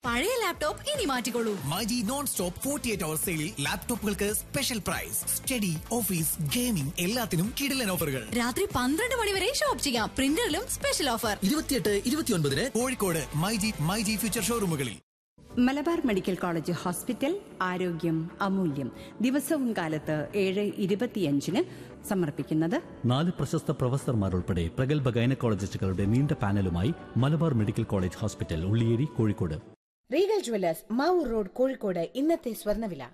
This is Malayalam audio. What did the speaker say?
പഴയ ലാപ്ടോപ്പ് ഇനി മാറ്റിക്കോളൂ myG non stop forty eight hour സെയിലിൽ ലാപ്ടോപ്പുകൾക്ക് special price study office gaming എല്ലാത്തിനും കിടിലൻ ഓഫറുകൾ രാത്രി പന്ത്രണ്ട് മണി വരെ ഷോപ്പ് ചെയ്യാം പ്രിന്ററിലും സ്പെഷ്യൽ ഓഫർ ഇരുപത്തിയെട്ട് ഇരുപത്തിയൊൻപതിന് കോഴിക്കോട് മൈജി മൈജി ഫ്യൂച്ചർ ഷോറൂമുകളിൽ മലബാർ മെഡിക്കൽ കോളേജ് ഹോസ്പിറ്റൽ ആരോഗ്യം അമൂല്യം ദിവസവും കാലത്ത് ഏഴ് ഇരുപത്തിയഞ്ചിന് സമർപ്പിക്കുന്നത് നാല് പ്രശസ്ത പ്രൊഫസർമാർ ഉൾപ്പെടെ പ്രഗത്ഭ ഗൈനക്കോളജിസ്റ്റുകളുടെ നീണ്ട പാനലുമായി Malabar medical college hospital Ulliyeri Kozhikode Regal jewellers Mavoor road Kozhikode ഇന്നത്തെ സ്വർണ്ണവില